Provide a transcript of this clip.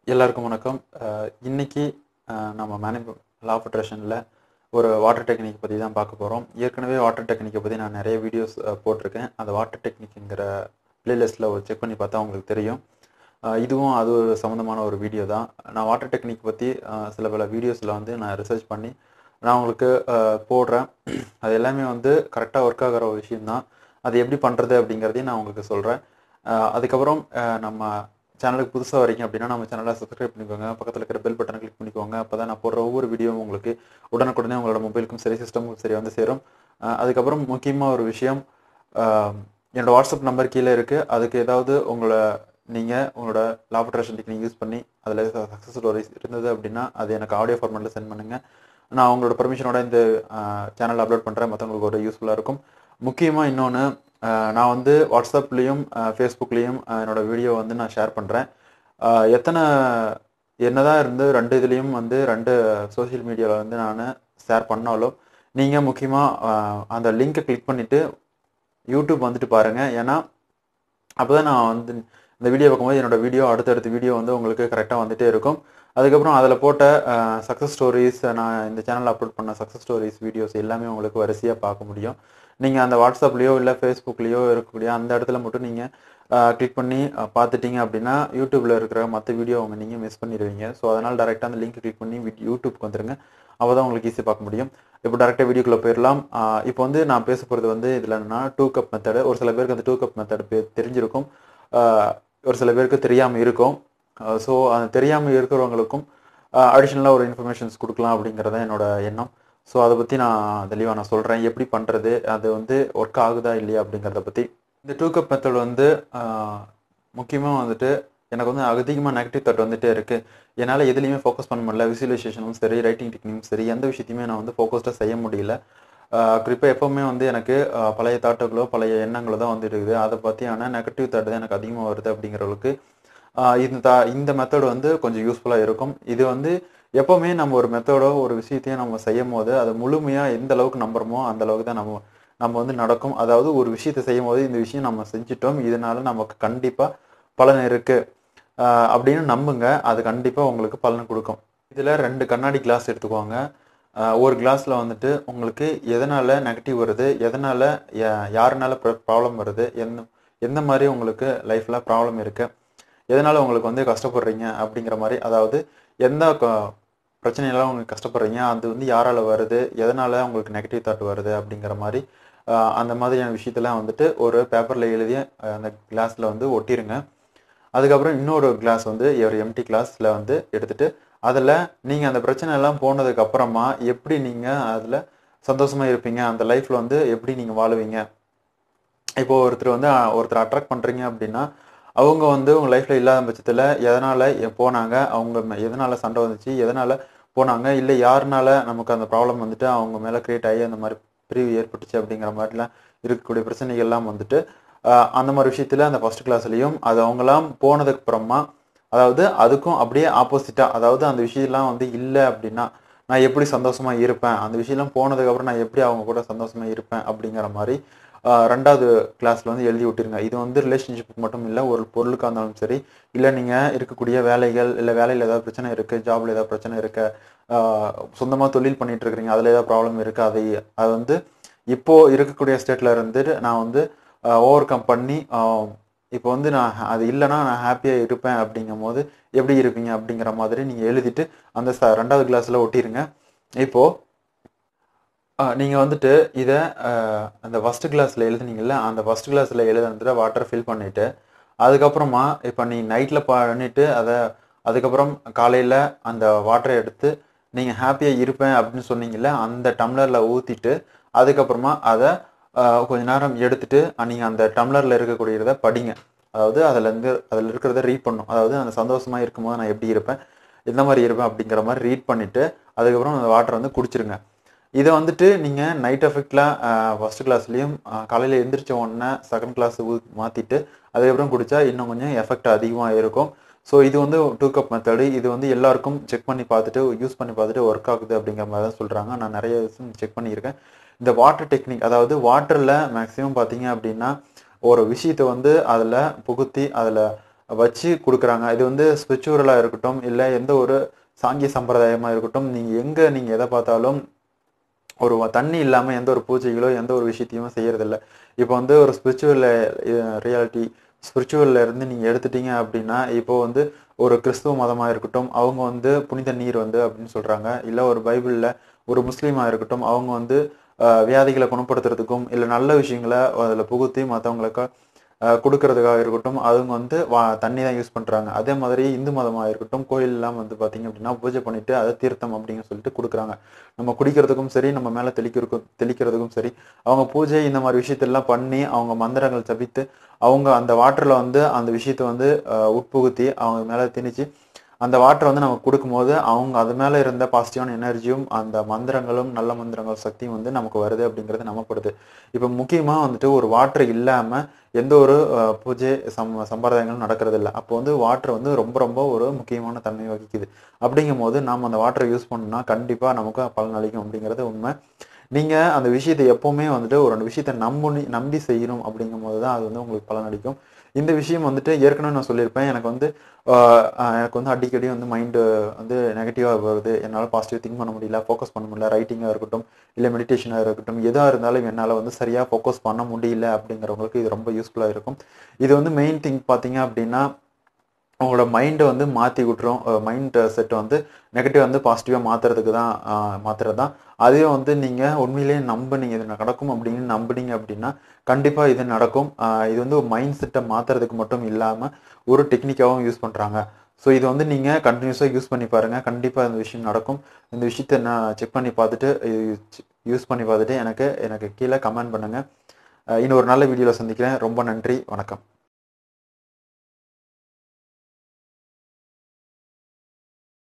எல்லாருக்கும் வணக்கம் அஹ் இன்னைக்கு அஹ் நம்ம மேனேஜ் லா ஆஃப் அட்ராக்ஷனில் ஒரு வாட்டர் டெக்னிக் பற்றி தான் பார்க்க போகிறோம் ஏற்கனவே வாட்டர் டெக்னிக்கை பற்றி நான் நிறைய வீடியோஸ் போட்டிருக்கேன் அந்த வாட்டர் டெக்னிக்ங்கிற பிளேலிஸ்ட்டில் ஒரு செக் பண்ணி பார்த்தா உங்களுக்கு தெரியும் அஹ் இதுவும் அது ஒரு சம்மந்தமான ஒரு வீடியோ தான் நான் வாட்டர் டெக்னிக் பற்றி அஹ் சில பல வீடியோஸில் வந்து நான் ரிசர்ச் பண்ணி நான் உங்களுக்கு அஹ் போடுறேன் அது எல்லாமே வந்து கரெக்டாக ஒர்க் ஆகிற ஒரு விஷயம்தான் அது எப்படி பண்ணுறது அப்படிங்கிறதையும் நான் உங்களுக்கு சொல்கிறேன் அதுக்கப்புறம் அஹ் நம்ம சேனலுக்கு புதுசாக வரீங்க அப்படின்னா நம்ம சேனலை சப்ஸ்கிரைப் பண்ணிக்கோங்க பக்கத்தில் இருக்கிற பெல் பட்டனை கிளிக் பண்ணிக்கோங்க அப்போ தான் நான் போடுற ஒவ்வொரு வீடியோவும் உங்களுக்கு உடனுக்குடனே உங்களோட மொபைலுக்கும் சரி சிஸ்டமுக்கும் சரி வந்து சேரும் அஹ் அதுக்கப்புறம் முக்கியமாக ஒரு விஷயம் அஹ் என்னோட வாட்ஸ்அப் நம்பர் கீழே இருக்குது அதுக்கு ஏதாவது உங்களை நீங்கள் உங்களோட லாப் அட்ராக்ஷன் டெக்னிக் யூஸ் பண்ணி அதில் சக்ஸஸ் ஸ்டோரிஸ் இருந்தது அப்படின்னா அது எனக்கு ஆடியோ ஃபார்மெட்டில் சென்ட் பண்ணுங்கள் நான் உங்களோட பர்மிஷனோட இந்த சேனல் அப்லோட் பண்ணுறேன் மற்றவங்களுக்கு ஒரு யூஸ்ஃபுல்லாக இருக்கும் முக்கியமாக இன்னொன்று நான் வந்து வாட்ஸ்அப்லேயும் ஃபேஸ்புக்லேயும் என்னோட வீடியோ வந்து நான் ஷேர் பண்ணுறேன் எத்தனை என்னதான் இருந்து ரெண்டு இதுலேயும் வந்து ரெண்டு சோஷியல் மீடியாவில் வந்து நான் ஷேர் பண்ணாலும் நீங்கள் முக்கியமாக அந்த லிங்கை கிளிக் பண்ணிவிட்டு யூடியூப் வந்துட்டு பாருங்கள் ஏன்னா அப்போ தான் நான் வந்து இந்த வீடியோ பார்க்கும்போது என்னோட வீடியோ அடுத்தடுத்த வீடியோ வந்து உங்களுக்கு கரெக்டாக வந்துட்டே இருக்கும் அதுக்கப்புறம் அதில் போட்ட சக்ஸஸ் ஸ்டோரிஸ் நான் இந்த சேனலில் அப்லோட் பண்ண சக்ஸஸ் ஸ்டோரிஸ் வீடியோஸ் எல்லாமே உங்களுக்கு வரிசையாக பார்க்க முடியும் நீங்கள் அந்த வாட்ஸ்அப்லேயோ இல்லை ஃபேஸ்புக்லேயோ இருக்கக்கூடிய அந்த இடத்துல மட்டும் நீங்கள் கிளிக் பண்ணி அஹ், பார்த்துட்டீங்க அப்படின்னா யூடியூப்பில் இருக்கிற மற்ற வீடியோ அவங்க நீங்கள் மிஸ் பண்ணிடுவீங்க ஸோ அதனால் டேரெக்டாக அந்த லிங்க் கிளிக் பண்ணி வி- யூடியூப்க்கு வந்துருங்க அப்போ தான் உங்களுக்கு ஈஸியாக பார்க்க முடியும் இப்போ டேரெக்டாக வீடியோக்குள்ளே போயிடலாம் அஹ், இப்போ வந்து நான் பேச போகிறது வந்து இதில் என்னன்னா டூ கப் மெத்தடு ஒரு சில பேருக்கு அந்த டூ கப் மெத்தடு தெரிஞ்சிருக்கும் அஹ், ஒரு சில பேருக்கு தெரியாமல் இருக்கும் ஸோ அது தெரியாமல் இருக்கிறவங்களுக்கும் அடிஷ்னலாக ஒரு இன்ஃபர்மேஷன்ஸ் கொடுக்கலாம் அப்படிங்கிறது தான் என்னோட எண்ணம் ஸோ அதை பற்றி நான் தெளிவாக நான் சொல்கிறேன் எப்படி பண்ணுறது அது வந்து ஒர்க் ஆகுதா இல்லையா அப்படிங்கிறத பற்றி இந்த டூ கப் மெத்தட் வந்து முக்கியமாக வந்துட்டு எனக்கு வந்து அதிகமாக நெகட்டிவ் தாட் வந்துட்டே இருக்குது என்னால் எதுலேயுமே ஃபோக்கஸ் பண்ண முடியல விசுவலைசேஷனும் சரி ரைட்டிங் டெக்னிக்கும் சரி எந்த விஷயத்தையுமே நான் வந்து ஃபோக்கஸ்டாக செய்ய முடியல குறிப்பாக எப்போவுமே வந்து எனக்கு ஆஹ் பழைய தாட்டுகளோ பழைய எண்ணங்களோ தான் வந்துட்டு இருக்குது அதை பற்றியான நெகட்டிவ் தாட் தான் எனக்கு அதிகமாக வருது அப்படிங்கிறவங்களுக்கு ஆஹ் இந்த தா இந்த மெத்தட் வந்து கொஞ்சம் யூஸ்ஃபுல்லாக இருக்கும் இது வந்து எப்போவுமே நம்ம ஒரு மெத்தடோ ஒரு விஷயத்தையும் நம்ம செய்யும் போது அது முழுமையாக எந்த அளவுக்கு நம்புறோமோ அந்த அளவுக்கு தான் நம்ம நம்ம வந்து நடக்கும் அதாவது ஒரு விஷயத்தை செய்யும் போது இந்த விஷயம் நம்ம செஞ்சிட்டோம் இதனால நமக்கு கண்டிப்பாக பலன் இருக்கு ஆஹ் அப்படின்னு நம்புங்க அது கண்டிப்பாக உங்களுக்கு பலன் கொடுக்கும் இதில் ரெண்டு கண்ணாடி கிளாஸ் எடுத்துக்கோங்க ஆஹ் ஒரு கிளாஸில் வந்துட்டு உங்களுக்கு எதனால் நெகட்டிவ் வருது எதனால் யாருனால ப்ராப்ளம் வருது எந்த எந்த மாதிரி உங்களுக்கு லைஃப்பில் ப்ராப்ளம் இருக்குது எதனால் உங்களுக்கு வந்து கஷ்டப்படுறீங்க அப்படிங்கிற மாதிரி அதாவது எந்த க- பிரச்சனையெல்லாம் உங்களுக்கு கஷ்டப்படுறீங்க அது வந்து யாரால வருது எதனால் உங்களுக்கு நெகட்டிவ் தாட் வருது அப்படிங்கிற மாதிரி ஆஹ் அந்த மாதிரியான விஷயத்தெல்லாம் வந்துட்டு ஒரு பேப்பரில் எழுதி ஆஹ் அந்த கிளாஸில் வந்து ஒட்டிருங்க அதுக்கப்புறம் இன்னொரு கிளாஸ் வந்து ஒரு எம்டி கிளாஸில் வந்து எடுத்துட்டு அதில் நீங்கள் அந்த பிரச்சனை எல்லாம் போனதுக்கு அப்புறமா எப்படி நீங்கள் அதில் சந்தோஷமா இருப்பீங்க அந்த லைஃப்பில் வந்து எப்படி நீங்கள் வாழுவீங்க இப்போ ஒருத்தர் வந்து அஹ், ஒருத்தர் அட்ராக்ட் பண்ணுறீங்க அப்படின்னா அவங்க வந்து உங்கள் லைஃப்பில் இல்லாத பட்சத்தில் எதனால் போனாங்க அவங்க ம- எதனால் சண்டை வந்துச்சு எதனால் போனாங்க இல்லை யாருனால நமக்கு அந்த ப்ராப்ளம் வந்துட்டு அவங்க மேலே கிரியேட் ஆகி அந்த மாதிரி பிரிவு ஏற்பட்டுச்சு அப்படிங்கிற மாதிரிலாம் இருக்கக்கூடிய பிரச்சனைகள்லாம் வந்துட்டு ஆஹ், அந்த மாதிரி விஷயத்தில் அந்த ஃபர்ஸ்ட் கிளாஸ்லேயும் அது அவங்களாம் போனதுக்கு அப்புறமா அதாவது அதுக்கும் அப்படியே ஆப்போசிட்டாக அதாவது அந்த விஷயம்லாம் வந்து இல்லை அப்படின்னா நான் எப்படி சந்தோஷமா இருப்பேன் அந்த விஷயம்லாம் போனதுக்கு அப்புறம் நான் எப்படி அவங்க கூட சந்தோஷமா இருப்பேன் அப்படிங்கிற மாதிரி ஆஹ், ரெண்டாவது கிளாஸ்ல வந்து எழுதி விட்டுருங்க இது வந்து ரிலேஷன்ஷிப்புக்கு மட்டும் இல்லை ஒரு பொருளுக்காக இருந்தாலும் சரி இல்லை நீங்கள் இருக்கக்கூடிய வேலைகள் இல்லை வேலையில் ஏதாவது பிரச்சனை இருக்குது ஜாப்ல ஏதாவது பிரச்சனை இருக்கு சொந்தமாக தொழில் பண்ணிட்டு இருக்கிறீங்க அதில் ஏதாவது ப்ராப்ளம் இருக்குது அதை அது வந்து இப்போ இருக்கக்கூடிய ஸ்டேட்ல இருந்து நான் வந்து ஓவர் கம் பண்ணி ஆஹ், இப்போ வந்து நான் அது இல்லைன்னா நான் ஹாப்பியாக இருப்பேன் அப்படிங்கும் போது எப்படி இருப்பீங்க அப்படிங்கிற மாதிரி நீங்கள் எழுதிட்டு அந்த ச- ரெண்டாவது கிளாஸில் ஒட்டிருங்க இப்போ நீங்கள் வந்துட்டு இதை அந்த ஃபஸ்ட்டு கிளாஸில் எழுதுனீங்கல்ல அந்த ஃபஸ்ட் கிளாஸில் எழுதுனதுல வாட்டர் ஃபில் பண்ணிவிட்டு அதுக்கப்புறமா இப்போ நீ நைட்டில் பண்ணிவிட்டு அதை அதுக்கப்புறம் காலையில் அந்த வாட்டரை எடுத்து நீங்கள் ஹாப்பியாக இருப்பேன் அப்படின்னு சொன்னீங்கல்ல அந்த டம்ளரில் ஊற்றிட்டு அதுக்கப்புறமா அதை ஆஹ், கொஞ்ச நேரம் எடுத்துட்டு நீங்கள் அந்த டம்ளரில் இருக்கக்கூடியதை படிங்க அதாவது அதில் இருந்து அதில் இருக்கிறத ரீட் பண்ணும் அதாவது அந்த சந்தோஷமா இருக்கும்போது நான் எப்படி இருப்பேன் எந்த மாதிரி இருப்பேன் அப்படிங்கிற மாதிரி ரீட் பண்ணிட்டு அதுக்கப்புறம் அந்த வாட்டரை வந்து குடிச்சிருங்க இதை வந்துட்டு நீங்கள் நைட் எஃபெக்டில் ஃபர்ஸ்ட் கிளாஸ்லேயும் காலையில் எந்திரிச்ச உடனே செகண்ட் கிளாஸ் மாற்றிட்டு அதுக்கப்புறம் குடிச்சா இன்னும் கொஞ்சம் எஃபெக்ட் அதிகமாக இருக்கும் ஸோ இது வந்து டூ கப் மெத்தடு இது வந்து எல்லாருக்கும் செக் பண்ணி பார்த்துட்டு யூஸ் பண்ணி பார்த்துட்டு ஒர்க் ஆகுது அப்படிங்கிற மாதிரி தான் சொல்கிறாங்க நான் நிறைய செக் பண்ணியிருக்கேன் இந்த வாட்டர் டெக்னிக் அதாவது வாட்டரில் மேக்ஸிமம் பார்த்தீங்க அப்படின்னா ஒரு விஷயத்தை வந்து அதில் புகுத்தி அதில் வச்சு கொடுக்குறாங்க இது வந்து ஸ்பிரிச்சுவலாக இருக்கட்டும் இல்லை எந்த ஒரு சாங்கிய சம்பிரதாயமாக இருக்கட்டும் நீங்கள் எங்கே நீங்கள் எதை பார்த்தாலும் ஒரு தண்ணி இல்லாமல் எந்த ஒரு பூஜைகளோ எந்த ஒரு விஷயத்தையும் செய்யறதில்ல இப்போ வந்து ஒரு ஸ்பிரிச்சுவல் ரியாலிட்டி ஸ்பிரிச்சுவல்ல இருந்து நீங்கள் எடுத்துட்டீங்க அப்படின்னா இப்போ வந்து ஒரு கிறிஸ்துவ மதமாக இருக்கட்டும் அவங்க வந்து புனித நீர் வந்து அப்படின்னு சொல்கிறாங்க இல்லை ஒரு பைபிளில் ஒரு முஸ்லீமாக இருக்கட்டும் அவங்க வந்து ஆஹ், வியாதிகளை குணப்படுத்துறதுக்கும் இல்லை நல்ல விஷயங்களை அதில் புகுத்தி மற்றவங்களுக்கு கொடுக்கறதுக்காக இருக்கட்டும் அவங்க வந்து வா தண்ணி தான் யூஸ் பண்ணுறாங்க அதே மாதிரி இந்து மதமாக இருக்கட்டும் கோயிலெலாம் வந்து பார்த்தீங்க அப்படின்னா பூஜை பண்ணிட்டு அதை தீர்த்தம் அப்படின்னு சொல்லிட்டு கொடுக்குறாங்க நம்ம குடிக்கிறதுக்கும் சரி நம்ம மேலே தெளிக்கிறதுக்கும் தெளிக்கிறதுக்கும் சரி அவங்க பூஜை இந்த மாதிரி விஷயத்தெல்லாம் பண்ணி அவங்க மந்திரங்கள் ஜபித்து அவங்க அந்த வாட்டரில் வந்து அந்த விஷயத்தை வந்து ஆஹ், உட்புகுத்தி அவங்க மேலே திணிச்சு அந்த வாட்டரை வந்து நமக்கு கொடுக்கும்போது அவங்க அது மேலே இருந்த பாசிட்டிவான எனர்ஜியும் அந்த மந்திரங்களும் நல்ல மந்திரங்கள் சக்தியும் வந்து நமக்கு வருது அப்படிங்கிறது நம்பப்படுது இப்போ முக்கியமாக வந்துட்டு ஒரு வாட்டர் இல்லாமல் எந்த ஒரு ஆஹ், பூஜை சம் சம்பிரதாயங்களும் நடக்கிறது இல்லை அப்போ வந்து வாட்டர் வந்து ரொம்ப ரொம்ப ஒரு முக்கியமான தன்மை வகிக்குது அப்படிங்கும் போது நாம் அந்த வாட்டரை யூஸ் பண்ணோம்னா கண்டிப்பாக நமக்கு பலன் அளிக்கும் அப்படிங்கிறது உண்மை நீங்கள் அந்த விஷயத்தை எப்போவுமே வந்துட்டு ஒரு விஷயத்தை நம்பி நம்பி செய்யணும் அப்படிங்கும் போது தான் அது வந்து உங்களுக்கு பலன் அளிக்கும் இந்த விஷயம் வந்துட்டு ஏற்கனவே நான் சொல்லியிருப்பேன் எனக்கு வந்து ஆஹ் ஆஹ் எனக்கு வந்து அடிக்கடி வந்து மைண்டு வந்து நெகட்டிவாக வருது என்னால் பாசிட்டிவ் திங்க் பண்ண முடியல ஃபோக்கஸ் பண்ண முடியல ரைட்டிங்காக இருக்கட்டும் இல்லை மெடிடேஷனாக இருக்கட்டும் எதாக இருந்தாலும் என்னால் வந்து சரியாக ஃபோக்கஸ் பண்ண முடியல அப்படிங்கிறவங்களுக்கு இது ரொம்ப யூஸ்ஃபுல்லாக இருக்கும் இது வந்து மெயின் திங் பார்த்தீங்க அப்படின்னா உங்களோட மைண்டை வந்து மாற்றி விட்டுரும் மைண்ட் செட் வந்து நெகட்டிவ் வந்து பாசிட்டிவாக மாற்றுறதுக்கு தான் மாற்றுறது தான் அதையும் வந்து நீங்கள் உண்மையிலேயே நம்புனீங்க இது நடக்கும் அப்படின்னு நம்புனீங்க அப்படின்னா கண்டிப்பாக இது நடக்கும் ஆஹ் இது வந்து மைண்ட் செட்டை மாற்றுறதுக்கு மட்டும் இல்லாமல் ஒரு டெக்னிக்காகவும் யூஸ் பண்ணுறாங்க ஸோ இது வந்து நீங்கள் கண்டினியூஸாக யூஸ் பண்ணி பாருங்கள் கண்டிப்பாக இந்த விஷயம் நடக்கும் இந்த விஷயத்தை நான் செக் பண்ணி பார்த்துட்டு யூஸ் பண்ணி பார்த்துட்டு எனக்கு எனக்கு கீழே கமெண்ட் பண்ணுங்கள் இன்னும் ஒரு நல்ல வீடியோவில் சந்திக்கிறேன் ரொம்ப நன்றி வணக்கம்